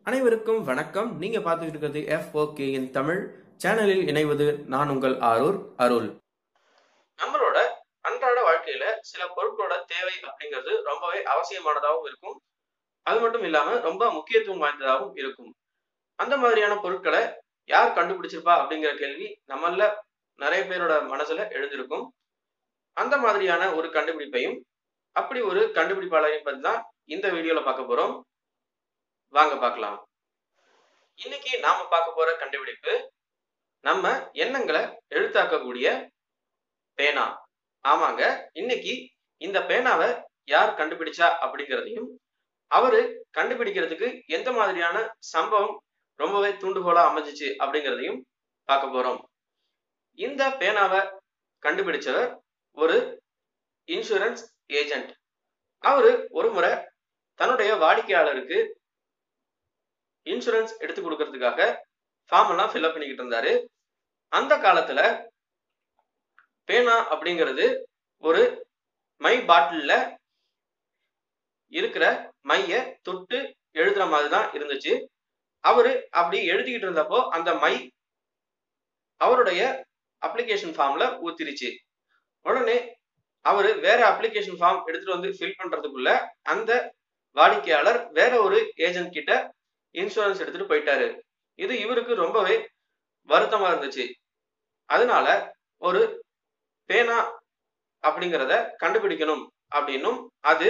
அனைவருக்கும் வணக்கம் நீங்க பார்த்துட்டு இருக்கிறது எஃப் ஓகே இன் தமிழ் சேனலில் இணைவது நான் உங்கள் ஆரூர் அருள் நம்மளோட அன்றாட வாழ்க்கையில சில பொருட்களோட தேவை அப்படிங்கிறது ரொம்பவே அவசியமானதாகவும் இருக்கும் அது மட்டும் இல்லாம ரொம்ப முக்கியத்துவம் வாய்ந்ததாகவும் இருக்கும் அந்த மாதிரியான பொருட்களை யார் கண்டுபிடிச்சிருப்பா அப்படிங்கிற கேள்வி நம்மள நிறைய பேரோட மனசுல எழுந்திருக்கும் அந்த மாதிரியான ஒரு கண்டுபிடிப்பையும் அப்படி ஒரு கண்டுபிடிப்பாளரையும் பத்தி தான் இந்த வீடியோல பார்க்க போறோம் வாங்க பார்க்கலாம் இன்னைக்கு நாம பார்க்க போற கண்டுபிடிப்பு நம்ம எண்ணங்களை எழுத்தாக்கக்கூடிய பேனா ஆமாங்க இன்னைக்கு இந்த பேனாவை யார் கண்டுபிடிச்சா அப்படிங்கிறதையும் அவரு கண்டுபிடிக்கிறதுக்கு எந்த மாதிரியான சம்பவம் ரொம்பவே தூண்டுகோலா அமைஞ்சிச்சு அப்படிங்கிறதையும் பார்க்க போறோம் இந்த பேனாவை கண்டுபிடிச்சவர் ஒரு இன்சூரன்ஸ் ஏஜென்ட் அவரு ஒரு முறை தன்னுடைய வாடிக்கையாளருக்கு இன்சூரன்ஸ் எடுத்து கொடுக்கறதுக்காக ஃபார்ம் எல்லாம் ஃபில்அப் பண்ணிக்கிட்டு இருந்தாரு அந்த காலத்துல பேனா அப்படிங்கிறது ஒரு மை பாட்டில்ல இருக்கிற மைய தொட்டு எழுதுற மாதிரி தான் இருந்துச்சு அவரு அப்படி எழுதிக்கிட்டு இருந்தப்போ அந்த மை அவருடைய அப்ளிகேஷன் ஃபார்ம்ல ஊத்திருச்சு உடனே அவரு வேற அப்ளிகேஷன் ஃபார்ம் எடுத்துட்டு வந்து ஃபில் பண்றதுக்குள்ள அந்த வாடிக்கையாளர் வேற ஒரு ஏஜென்ட் கிட்ட இன்சூரன்ஸ் எடுத்துட்டு போயிட்டாரு இது இவருக்கு ரொம்பவே வருத்தமா இருந்துச்சு அதனால ஒரு பேனா அப்படிங்கிறத கண்டுபிடிக்கணும் அப்படின்னும் அது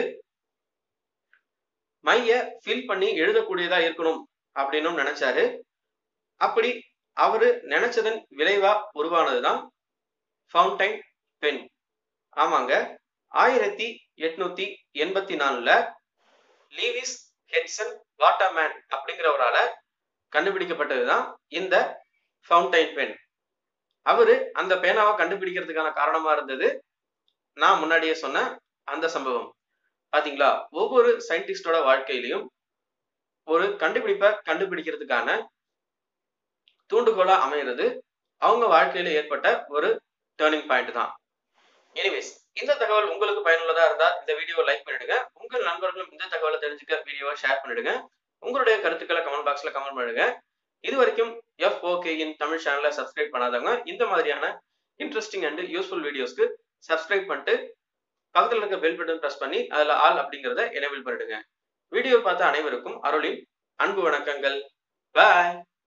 மைய ஃபில் பண்ணி எழுதக்கூடியதா இருக்கணும் அப்படின்னும் நினைச்சாரு அப்படி அவரு நினைச்சதன் விளைவா உருவானதுதான் ஃபவுண்டைன் பென் ஆமாங்க ஆயிரத்தி எட்நூத்தி எண்பத்தி நாலுல லீவிஸ் ஹெட்சன் வாட்டர்மேன் அப்படிங்கிறவரால கண்டுபிடிக்கப்பட்டதுதான் இந்த ஃபவுண்டைன் பென் அவரு அந்த பேனாவை கண்டுபிடிக்கிறதுக்கான காரணமா இருந்தது நான் முன்னாடியே சொன்ன அந்த சம்பவம் பாத்தீங்களா ஒவ்வொரு சயின்டிஸ்டோட வாழ்க்கையிலையும் ஒரு கண்டுபிடிப்பை கண்டுபிடிக்கிறதுக்கான தூண்டுகோலா அமைகிறது அவங்க வாழ்க்கையில ஏற்பட்ட ஒரு டேர்னிங் பாயிண்ட் தான் எனிவேஸ் இந்த தகவல் உங்களுக்கு பயனுள்ளதா இருந்தா இந்த வீடியோவை லைக் பண்ணிடுங்க உங்கள் நண்பர்களும் இந்த தகவலை தெரிஞ்சுக்க வீடியோவை ஷேர் பண்ணிடுங்க உங்களுடைய கருத்துக்களை கமெண்ட் பாக்ஸ்ல கமெண்ட் பண்ணுங்க இது வரைக்கும் எஃப் ஓகேயின் தமிழ் சேனலை சப்ஸ்கிரைப் பண்ணாதவங்க இந்த மாதிரியான இன்ட்ரெஸ்டிங் அண்ட் யூஸ்ஃபுல் வீடியோஸ்க்கு சப்ஸ்கிரைப் பண்ணிட்டு பக்கத்தில் இருக்க பெல் பட்டன் ப்ரெஸ் பண்ணி அதில் ஆல் அப்படிங்கிறத எனேபிள் பண்ணிடுங்க வீடியோ பார்த்த அனைவருக்கும் அருளின் அன்பு வணக்கங்கள் பாய்